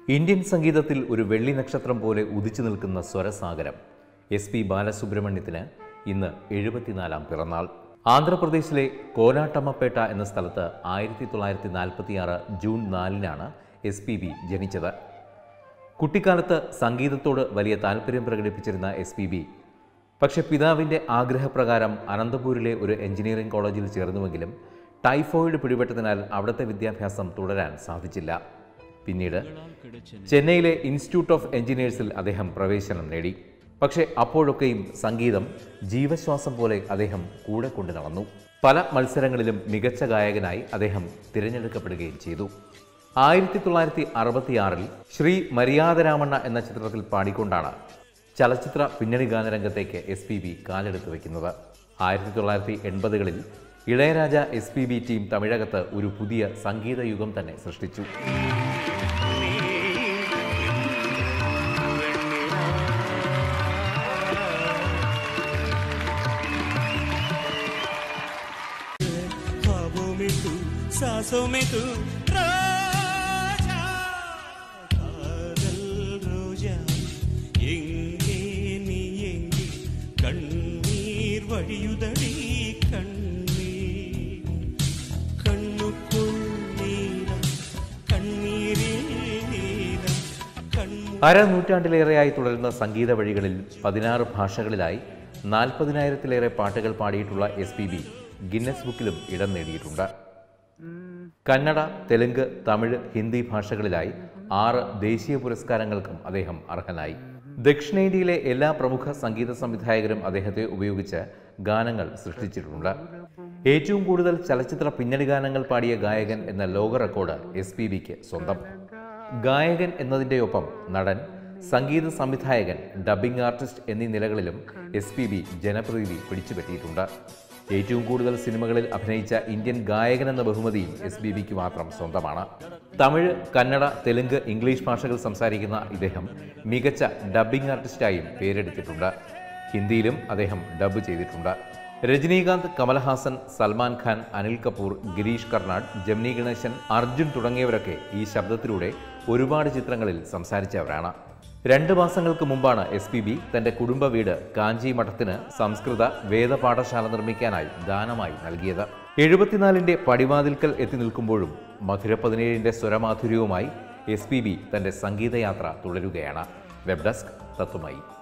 Indian സംഗീതത്തിൽ ഒരു വെള്ളി നക്ഷത്രം പോലെ ഉദിച്ചു നിൽക്കുന്ന സ്വരസാഗരം എസ് പി ബാലസുബ്രഹ്മണ്യത്തിന് ഇന്ന് എഴുപത്തിനാലാം പിറന്നാൾ ആന്ധ്രാപ്രദേശിലെ കോലാട്ടമ്മപ്പേട്ട എന്ന സ്ഥലത്ത് ആയിരത്തി തൊള്ളായിരത്തി നാൽപ്പത്തിയാറ് ജൂൺ നാലിനാണ് എസ് പി ബി ജനിച്ചത് കുട്ടിക്കാലത്ത് സംഗീതത്തോട് വലിയ താല്പര്യം പ്രകടിപ്പിച്ചിരുന്ന എസ് പി ബി പക്ഷെ പിതാവിൻ്റെ ആഗ്രഹപ്രകാരം അനന്തപൂരിലെ ഒരു എഞ്ചിനീയറിംഗ് കോളേജിൽ ചേർന്നുവെങ്കിലും ടൈഫോയിഡ് പിടിപെട്ടതിനാൽ അവിടുത്തെ വിദ്യാഭ്യാസം തുടരാൻ സാധിച്ചില്ല പിന്നീട് ചെന്നൈയിലെ ഇൻസ്റ്റിറ്റ്യൂട്ട് ഓഫ് എഞ്ചിനീയേഴ്സിൽ അദ്ദേഹം പ്രവേശനം നേടി പക്ഷേ അപ്പോഴൊക്കെയും സംഗീതം ജീവശ്വാസം പോലെ അദ്ദേഹം കൂടെ കൊണ്ടു നടന്നു പല മത്സരങ്ങളിലും മികച്ച ഗായകനായി അദ്ദേഹം തിരഞ്ഞെടുക്കപ്പെടുകയും ചെയ്തു ആയിരത്തി തൊള്ളായിരത്തി അറുപത്തിയാറിൽ ശ്രീ മര്യാദരാമണ്ണ എന്ന ചിത്രത്തിൽ പാടിക്കൊണ്ടാണ് ചലച്ചിത്ര പിന്നണി ഗാനരംഗത്തേക്ക് എസ് പി ബി കാലെടുത്ത് വയ്ക്കുന്നത് ആയിരത്തി തൊള്ളായിരത്തി എൺപതുകളിൽ Ilaiyaraaja S P B team തമിഴകത്ത് ഒരു പുതിയ സംഗീത യുഗം തന്നെ സൃഷ്ടിച്ചു ख्वाबों में तू सांसों में तू रोजा காதல் ரோஜா எங்கே நீ எங்கே கண்ணீர் வழியுதடி கண்ணீர் கண்ணுக்குள் நீரம் கண்ணீரில் நீரம் கண் അരനൂറ്റാണ്ടിലേറെയായി തുടരുന്ന സംഗീത വഴികളിൽ പതിനാറ് ഭാഷകളിലായി നാൽപ്പതിനായിരത്തിലേറെ പാട്ടുകൾ പാടിയിട്ടുള്ള എസ് പി ബി ഗിന്നസ് ബുക്കിലും ഇടം നേടിയിട്ടുണ്ട് കന്നഡ തെലുങ്ക് തമിഴ് ഹിന്ദി ഭാഷകളിലായി ആറ് ദേശീയ പുരസ്കാരങ്ങൾക്കും അദ്ദേഹം അർഹനായി ദക്ഷിണേന്ത്യയിലെ എല്ലാ പ്രമുഖ സംഗീത സംവിധായകരും അദ്ദേഹത്തെ ഉപയോഗിച്ച് ഗാനങ്ങൾ സൃഷ്ടിച്ചിട്ടുണ്ട് ഏറ്റവും കൂടുതൽ ചലച്ചിത്ര പിന്നണി ഗാനങ്ങൾ പാടിയ ഗായകൻ എന്ന ലോക റെക്കോർഡ് എസ് പി ബിക്ക് സ്വന്തം ഗായകൻ എന്നതിൻ്റെയൊപ്പം നടൻ സംഗീത സംവിധായകൻ ഡബ്ബിംഗ് ആർട്ടിസ്റ്റ് എന്നീ നിലകളിലും എസ് പി ബി ജനപ്രീതി പിടിച്ചുപറ്റിയിട്ടുണ്ട് ഏറ്റവും കൂടുതൽ സിനിമകളിൽ അഭിനയിച്ച ഇന്ത്യൻ ഗായകൻ എന്ന ബഹുമതിയും എസ് ബി ബിക്ക് മാത്രം സ്വന്തമാണ് തമിഴ് കന്നഡ തെലുങ്ക് ഇംഗ്ലീഷ് ഭാഷകൾ സംസാരിക്കുന്ന ഇദ്ദേഹം മികച്ച ഡബ്ബിംഗ് ആർട്ടിസ്റ്റായും പേരെടുത്തിട്ടുണ്ട് ഹിന്ദിയിലും അദ്ദേഹം ഡബ്ബ് ചെയ്തിട്ടുണ്ട് രജനീകാന്ത് കമൽഹാസൻ സൽമാൻ ഖാൻ അനിൽ കപൂർ ഗിരീഷ് കർണാഡ് ജമിനി ഗണേശൻ അർജുൻ തുടങ്ങിയവരൊക്കെ ഈ ശബ്ദത്തിലൂടെ ഒരുപാട് ചിത്രങ്ങളിൽ സംസാരിച്ചവരാണ് രണ്ട് മാസങ്ങൾക്ക് മുമ്പാണ് എസ് പി ബി തന്റെ കുടുംബ വീട് കാഞ്ചി മഠത്തിന് സംസ്കൃത വേദപാഠശാല നിർമ്മിക്കാനായി ദാനമായി നൽകിയത് എഴുപത്തിനാലിന്റെ പടിവാതിൽക്കൽ എത്തി നിൽക്കുമ്പോഴും മധുര പതിനേഴിന്റെ സ്വരമാധുര്യവുമായി എസ് പി ബി തന്റെ സംഗീതയാത്ര തുടരുകയാണ് വെബ് ഡെസ്ക് തത്വമായി